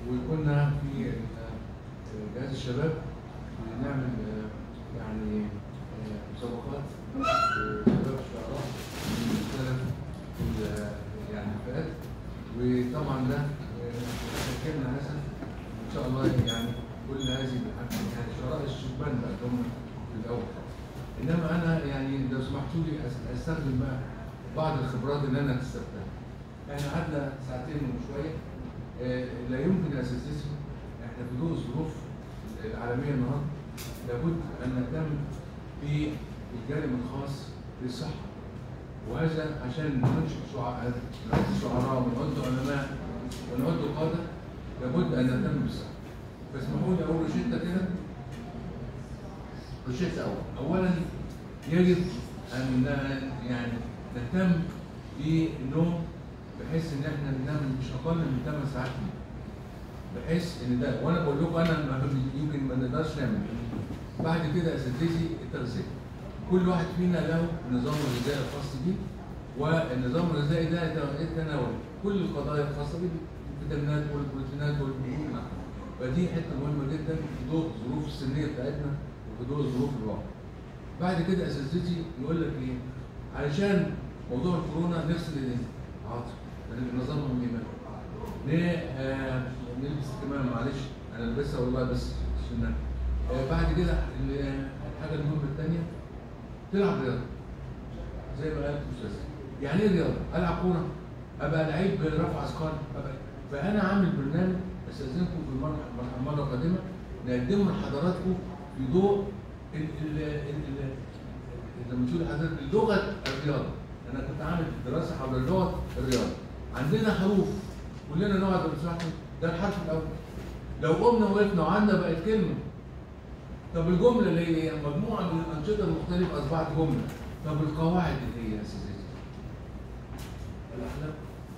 وكنا في ال- جهاز الشباب بنعمل آه، يعني آه، مسابقات آه، شباب الشعراء من مختلف ال- يعني الفئات وطبعا ده آه، شكلنا هذا ان شاء الله يعني كل هذه الحاجات يعني شعراء الشبان بقى اللي هم في الاول انما انا يعني لو سمحتوا لي أس- استخدم بقى بعض الخبرات اللي انا اكتسبتها احنا قعدنا ساعتين وشويه آه، لا يمكن اساسيسه احنا في ضوء الظروف العالميه النهارده لابد ان نهتم بالجانب الخاص بالصحه وهذا عشان ننشئ شعراء نعد شعراء ونعد علماء ونعد قاده لابد ان نهتم بالصحه فاسمحوا لي اقول روشته كده روشته اول اولا يجب ان يعني نهتم بالنوم بحيث ان احنا ننام مش اقل من 8 ساعات بحيث ان ده وانا بقول لكم انا ما يمكن ما نقدرش نعمل بعد كده اساتذتي التغذيه كل واحد فينا له نظام غذائي خاص بيه والنظام الغذائي ده يتناول كل القضايا الخاصه بالفيتامينات والبروتينات والدهون فدي حته مهمه جدا في ضوء الظروف السنيه بتاعتنا وفي ضوء ظروف الواقع بعد كده اساتذتي يقول لك ايه علشان موضوع الكورونا نغسل ايدينا عاطف النظام الايمان ليه آه نلبس كمان معلش انا لابسها والله بس عشان آه بعد كده ال- الحاجه المهمه الثانيه تلعب رياضه زي ما قالت الاستاذ يعني ايه رياضه؟ العب كوره ابقى لعيب رفع اثقال أبقى فانا عامل برنامج استاذنكم في المره المره القادمه نقدمه لحضراتكم في ضوء ال ال ال ال لما تقول لحضرتك لغه الرياضه انا كنت عامل دراسه حول لغه الرياضه عندنا حروف كلنا نقعد لو سمحتوا ده الحرف الاول لو قمنا وقفنا وعندنا بقت كلمه طب الجمله اللي هي مجموعه من الانشطه المختلفه اصبحت جمله طب القواعد اللي هي يا اساتذتي الاخلاق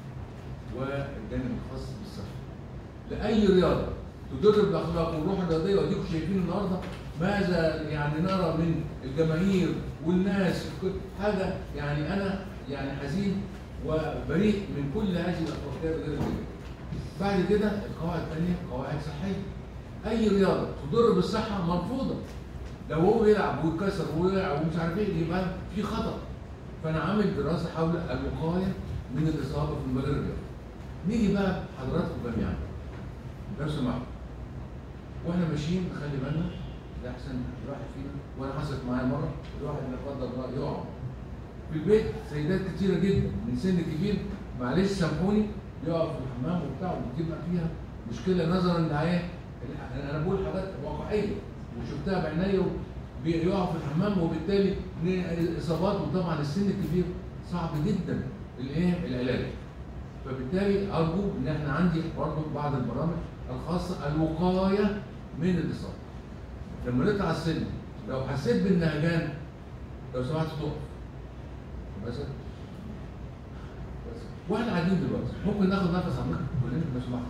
والجانب الخاص بالصحه لاي رياضه تدر بالاخلاق والروح الرياضيه واديكم شايفين النهارده ماذا يعني نرى من الجماهير والناس حاجه يعني انا يعني حزين وبريء من كل هذه الاخلاقيات غير كده. بعد كده القواعد الثانيه قواعد صحيه. اي رياضه تضر بالصحه مرفوضه. لو هو يلعب ويتكسر ويلعب ومش عارف ايه يبقى في خطا. فانا عامل دراسه حول الوقايه من الاصابه في المجال الرياضي. نيجي بقى حضراتكم جميعا لو سمحتوا واحنا ماشيين نخلي بالنا ده احسن الواحد فينا وانا حصلت معايا مره الواحد لا قدر الله يقع في البيت سيدات كتيره جدا من سن كبير معلش سامحوني يقعوا في الحمام وبتاع وبتبقى فيها مشكله نظرا لايه انا بقول حاجات واقعيه وشفتها بعينيا بيقعوا في الحمام وبالتالي الاصابات وطبعا السن الكبير صعب جدا الايه العلاج فبالتالي ارجو ان احنا عندي برضه بعض البرامج الخاصه الوقايه من الاصابه لما نطلع السلم لو حسيت بالنهجان لو سمحت تقف بس بس واحنا قاعدين دلوقتي ممكن ناخد نفس عميق كلنا لو سمحت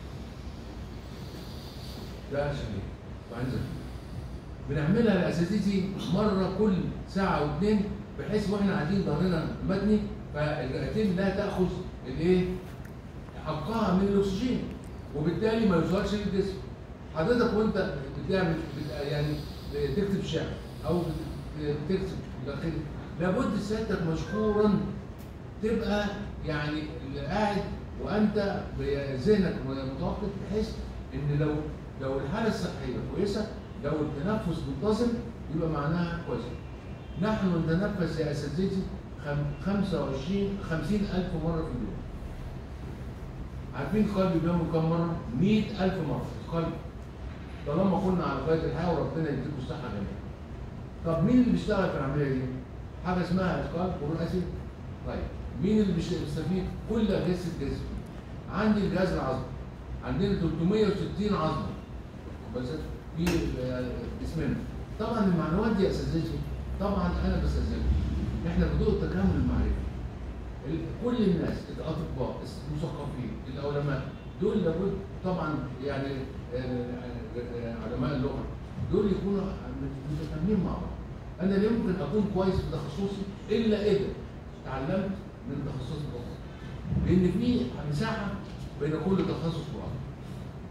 ده عشان ايه؟ وهنزل بنعملها لاساتذتي مره كل ساعه واثنين بحيث واحنا قاعدين ظهرنا متني فالرئتين لا تاخذ الايه؟ حقها من الاكسجين وبالتالي ما يوصلش للجسم حضرتك وانت بتعمل بت- يعني تكتب شعر او بت- بتكتب الى اخره لابد سيادتك مشكورا تبقى يعني اللي قاعد وانت بذهنك متوقف بحيث ان لو لو الحاله الصحيه كويسه لو التنفس منتظم يبقى معناها كويس نحن نتنفس يا اساتذتي خم- 25 50 ألف مرة في اليوم عارفين القلب بيعمل كم مرة؟ 100 ألف مرة القلب طالما كنا على قيد الحياة وربنا يديكم الصحة جميعا طب مين اللي بيشتغل في العملية دي؟ حاجة اسمها القلب والرئاسي طيب مين اللي بيش- بيستفيد؟ كل أجهزة الجسم عندي الجهاز العصبي عندنا 360 عظمة بس في آه، جسمنا طبعا المعلومات دي يا اساتذتي طبعا انا بستاذنكم احنا بضوء التكامل المعرفي ال- كل الناس الاطباء المثقفين العلماء دول لابد طبعا يعني آه، آه، علماء اللغه دول يكونوا متكاملين مع بعض انا لا يمكن اكون كويس في تخصصي الا اذا تعلمت من تخصص الاخر لان في مساحه بين كل تخصص واخر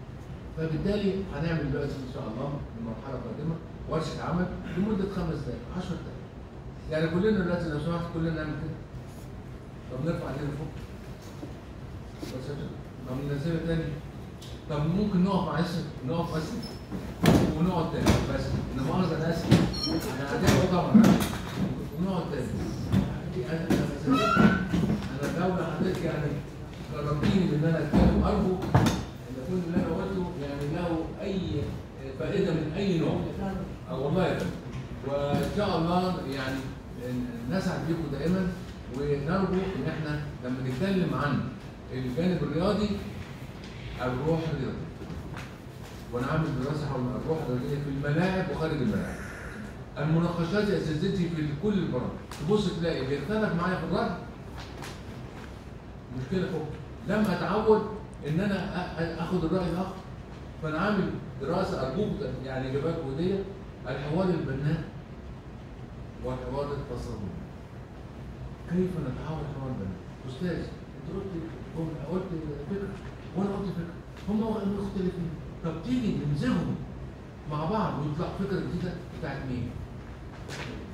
فبالتالي هنعمل دلوقتي ان شاء الله في المرحله القادمه ورشه عمل لمده خمس دقائق 10 دقائق يعني كلنا دلوقتي لو سمحت كلنا نعمل كده طب نرفع ايدينا فوق بس كده. طب ننزلها تاني طب ممكن نقف معلش نقف بس ونقعد تاني بس انا مؤاخذه انا اسف انا هتعب طبعا ونقعد تاني انا انا بس- انا لولا حضرتك يعني كرمتيني بان انا اتكلم ارجو ان يكون اللي انا قلته يعني له اي فائده من اي نوع أه والله يا فندم وان شاء الله يعني نسعد بيكم دائما ونرجو ان احنا لما نتكلم عن الجانب الرياضي الروح الرياضيه ونعمل دراسه حول الروح الرياضيه في الملاعب وخارج الملاعب المناقشات يا اساتذتي في كل البرامج تبص تلاقي اللي اختلف معايا في الرد مشكله فوق لما اتعود ان انا أ- أ- اخد الراي الاخر فانا عامل دراسه ارجوك يعني اجابات وديه الحوار البناء والحوار التصرفي كيف نتحول حوار البناء استاذ انت قلت جملة- قلت فكره وانا قلت فكره هم مختلفين طب تيجي نمزجهم مع بعض ويطلع فكره جديده بتاعت مين؟